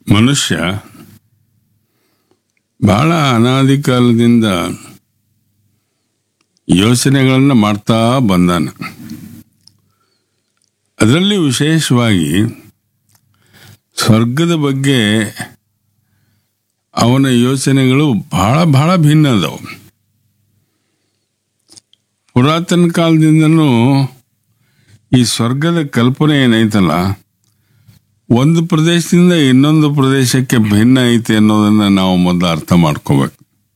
ಮನುಷ್ಯ ಬಹಳ ಅನಾದಿ ಕಾಲದಿಂದ ಯೋಚನೆಗಳನ್ನು ಮಾಡ್ತಾ ಬಂದಾನ ಅದರಲ್ಲಿ ವಿಶೇಷವಾಗಿ ಸ್ವರ್ಗದ ಬಗ್ಗೆ ಅವನ ಯೋಚನೆಗಳು ಬಹಳ ಬಹಳ ಭಿನ್ನ ಅದಾವು ಪುರಾತನ ಕಾಲದಿಂದನೂ ಈ ಸ್ವರ್ಗದ ಕಲ್ಪನೆ ಏನೈತಲ್ಲ ಒಂದು ಪ್ರದೇಶದಿಂದ ಇನ್ನೊಂದು ಪ್ರದೇಶಕ್ಕೆ ಭಿನ್ನ ಐತಿ ಅನ್ನೋದನ್ನ ನಾವು ಮೊದಲು ಅರ್ಥ ಮಾಡ್ಕೋಬೇಕು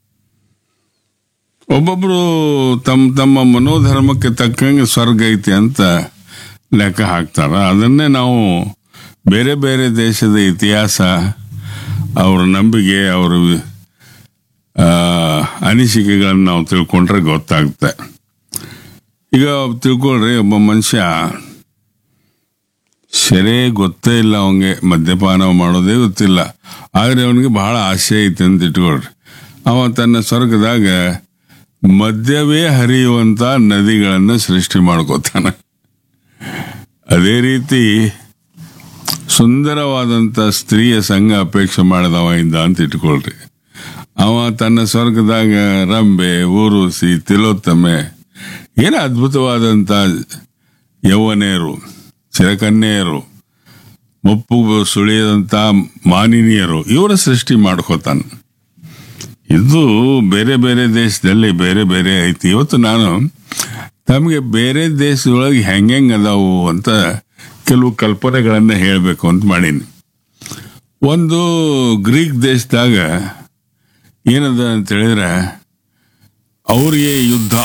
ಒಬ್ಬೊಬ್ರು ತಮ್ಮ ತಮ್ಮ ಮನೋಧರ್ಮಕ್ಕೆ ತಕ್ಕಂಗೆ ಸ್ವರ್ಗ ಐತಿ ಅಂತ ಲೆಕ್ಕ ಹಾಕ್ತಾರ ಅದನ್ನೇ ನಾವು ಬೇರೆ ಬೇರೆ ದೇಶದ ಇತಿಹಾಸ ಅವ್ರ ನಂಬಿಕೆ ಅವ್ರ ಆ, ಅನಿಸಿಕೆಗಳನ್ನು ನಾವು ತಿಳ್ಕೊಂಡ್ರೆ ಗೊತ್ತಾಗುತ್ತೆ ಈಗ ತಿಳ್ಕೊಳ್ರಿ ಒಬ್ಬ ಮನುಷ್ಯ ಸೆರೆ ಗೊತ್ತೇ ಇಲ್ಲ ಅವನಿಗೆ ಮದ್ಯಪಾನ ಮಾಡೋದೇ ಗೊತ್ತಿಲ್ಲ ಆದರೆ ಅವನಿಗೆ ಬಹಳ ಆಸೆ ಐತೆ ಅಂತ ಇಟ್ಕೊಳ್ರಿ ಅವ ತನ್ನ ಸ್ವರ್ಗದಾಗ ಮದ್ಯವೇ ಹರಿಯುವಂತ ನದಿಗಳನ್ನು ಸೃಷ್ಟಿ ಮಾಡ್ಕೋತಾನ ಅದೇ ರೀತಿ ಸುಂದರವಾದಂಥ ಸ್ತ್ರೀಯ ಸಂಘ ಅಪೇಕ್ಷೆ ಮಾಡಿದವ ಇದ್ದ ಅಂತ ಇಟ್ಕೊಳ್ರಿ ಅವ ತನ್ನ ಸ್ವರ್ಗದಾಗ ರಂಬೆ ಊರುಸಿ ತಿಲೋತ್ತಮೆ ಏನು ಅದ್ಭುತವಾದಂಥ ಯೌವನೆಯರು ಚಿರಕನ್ಯೆಯರು ಮುಪ್ಪು ಸುಳಿಯದಂಥ ಮಾನಿನಿಯರು ಇವರ ಸೃಷ್ಟಿ ಮಾಡ್ಕೋತಾನೆ ಇದು ಬೇರೆ ಬೇರೆ ದೇಶದಲ್ಲಿ ಬೇರೆ ಬೇರೆ ಐತಿ ಇವತ್ತು ನಾನು ತಮಗೆ ಬೇರೆ ದೇಶದೊಳಗೆ ಹೆಂಗೆಂಗ್ ಅದಾವು ಅಂತ ಕೆಲವು ಕಲ್ಪನೆಗಳನ್ನ ಹೇಳಬೇಕು ಅಂತ ಮಾಡೀನಿ ಒಂದು ಗ್ರೀಕ್ ದೇಶದಾಗ ಏನದ ಅಂತ ಹೇಳಿದ್ರೆ ಅವ್ರಿಗೆ ಯುದ್ಧ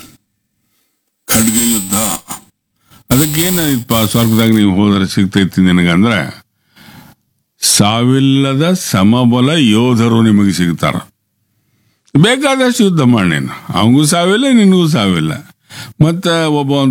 ಖಡ್ಗ ಯುದ್ಧ ಅದಕ್ಕೇನಪ್ಪ ಸ್ವರ್ಗದಾಗ ನೀವು ಹೋದ್ರೆ ಸಿಗ್ತೈತಿ ನಿನಗಂದ್ರೆ ಸಾವಿಲ್ಲದ ಸಮಬಲ ಯೋಧರು ನಿಮಗೆ ಸಿಗ್ತಾರ ಬೇಕಾದಷ್ಟು ಯುದ್ಧ ಮಾಡಿ ನೀನು ಅವನಿಗೂ ಸಾವಿಲ್ಲ ನಿನಗೂ ಸಾವಿಲ್ಲ ಮತ್ತೆ ಒಬ್ಬ